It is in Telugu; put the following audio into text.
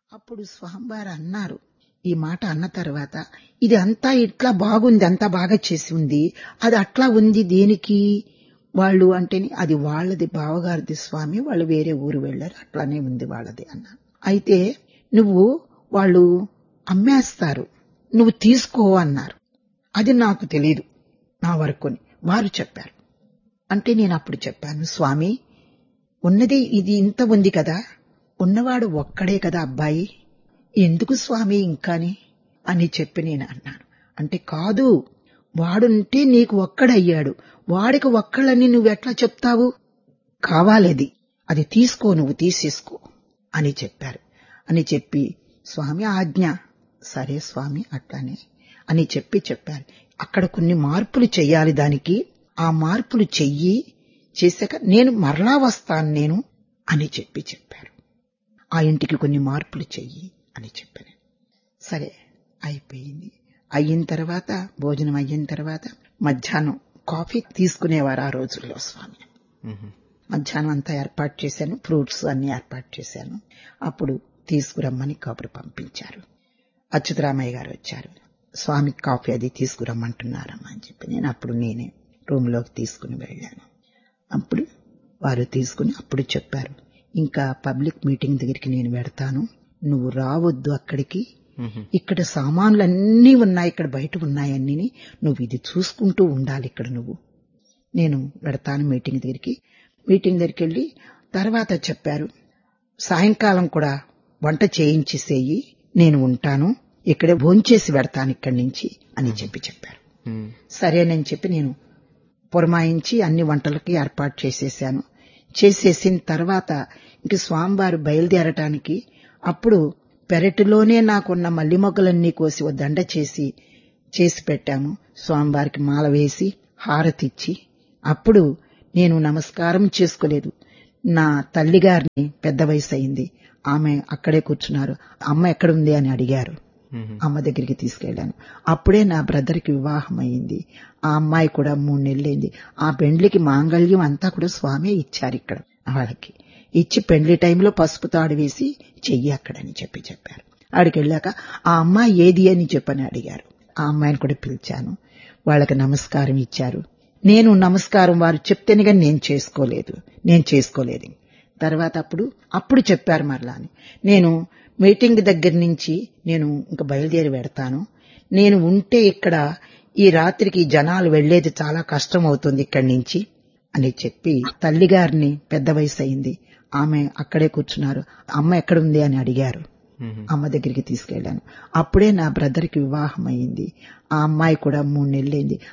అప్పుడు స్వామివారు అన్నారు ఈ మాట అన్న తర్వాత ఇది అంతా ఇట్లా బాగుంది అంతా బాగా చేసి ఉంది అది అట్లా ఉంది దేనికి వాళ్ళు అంటే అది వాళ్ళది బావగారిది స్వామి వాళ్ళు వేరే ఊరు వెళ్ళారు అట్లానే ఉంది వాళ్ళది అన్నారు అయితే నువ్వు వాళ్ళు అమ్మేస్తారు నువ్వు తీసుకో అన్నారు అది నాకు తెలియదు నా వరకుని వారు చెప్పారు అంటే నేను అప్పుడు చెప్పాను స్వామి ఉన్నది ఇది ఇంత ఉంది కదా ఉన్నవాడు ఒక్కడే కదా అబ్బాయి ఎందుకు స్వామి ఇంకాని అని చెప్పి నేను అన్నాను అంటే కాదు వాడుంటే నీకు ఒక్కడయ్యాడు వాడికి ఒక్కళ్ళని నువ్వెట్లా చెప్తావు కావాలది అది తీసుకో నువ్వు తీసేసుకో అని చెప్పారు అని చెప్పి స్వామి ఆజ్ఞ సరే స్వామి అట్లానే అని చెప్పి చెప్పారు అక్కడ కొన్ని మార్పులు చెయ్యాలి దానికి ఆ మార్పులు చెయ్యి చేశాక నేను మరలా వస్తాను నేను అని చెప్పి చెప్పారు ఆ ఇంటికి కొన్ని మార్పులు చెయ్యి అని చెప్పాను సరే అయిపోయింది అయిన తర్వాత భోజనం అయిన తర్వాత మధ్యాహ్నం కాఫీ తీసుకునేవారు ఆ రోజుల్లో స్వామి మధ్యాహ్నం అంతా ఏర్పాటు చేశాను ఫ్రూట్స్ అన్ని ఏర్పాటు చేశాను అప్పుడు తీసుకురమ్మని కబురు పంపించారు అచ్యుతరామయ్య గారు వచ్చారు స్వామి కాఫీ అది తీసుకురమ్మంటున్నారమ్మా అని చెప్పి నేను అప్పుడు నేనే రూమ్లోకి తీసుకుని వెళ్ళాను అప్పుడు వారు తీసుకుని అప్పుడు చెప్పారు ఇంకా పబ్లిక్ మీటింగ్ దగ్గరికి నేను పెడతాను నువ్వు రావద్దు అక్కడికి ఇక్కడ సామాన్లన్నీ ఉన్నాయి ఇక్కడ బయట ఉన్నాయన్నీ నువ్వు ఇది చూసుకుంటూ ఉండాలి ఇక్కడ నువ్వు నేను పెడతాను మీటింగ్ దగ్గరికి మీటింగ్ దగ్గరికి వెళ్ళి తర్వాత చెప్పారు సాయంకాలం కూడా వంట చేయించేసేయి నేను ఉంటాను ఇక్కడే భోంచేసి పెడతాను ఇక్కడి నుంచి అని చెప్పి చెప్పారు సరేనని చెప్పి నేను పురమాయించి అన్ని వంటలకి ఏర్పాటు చేసేసాను చేసేసిన తర్వాత ఇంక స్వామివారు బయలుదేరటానికి అప్పుడు పెరటిలోనే నాకున్న మల్లి మొగ్గలన్నీ కోసి ఓ దండ చేసి చేసి పెట్టాము స్వామివారికి మాల వేసి హారతిచ్చి అప్పుడు నేను నమస్కారం చేసుకోలేదు నా తల్లిగారిని పెద్ద వయసు అయింది ఆమె అక్కడే కూర్చున్నారు అమ్మ ఎక్కడుంది అని అడిగారు అమ్మ దగ్గరికి తీసుకెళ్లాను అప్పుడే నా బ్రదర్కి వివాహం అయింది ఆ అమ్మాయి కూడా మూడు నెలలైంది ఆ పెండ్లికి మాంగళ్యం అంతా కూడా స్వామి ఇచ్చారు ఇక్కడ వాళ్ళకి ఇచ్చి పెండ్లి టైంలో పసుపు తాడు వేసి చెయ్యి అక్కడని చెప్పి చెప్పారు ఆడికి వెళ్ళాక ఆ అమ్మాయి ఏది అని చెప్పని అడిగారు ఆ అమ్మాయిని కూడా పిలిచాను వాళ్ళకి నమస్కారం ఇచ్చారు నేను నమస్కారం వారు చెప్తేనే కానీ నేను చేసుకోలేదు నేను చేసుకోలేదు తర్వాత అప్పుడు అప్పుడు చెప్పారు మరలా అని నేను మీటింగ్ దగ్గర నుంచి నేను ఇంకా బయలుదేరి పెడతాను నేను ఉంటే ఇక్కడ ఈ రాత్రికి జనాలు వెళ్లేది చాలా కష్టం అవుతుంది ఇక్కడి నుంచి అని చెప్పి తల్లిగారిని పెద్ద వయసు అయింది ఆమె అక్కడే కూర్చున్నారు అమ్మ ఎక్కడుంది అని అడిగారు అమ్మ దగ్గరికి తీసుకెళ్లాను అప్పుడే నా బ్రదర్కి వివాహం అయింది ఆ అమ్మాయి కూడా మూడు నెలలైంది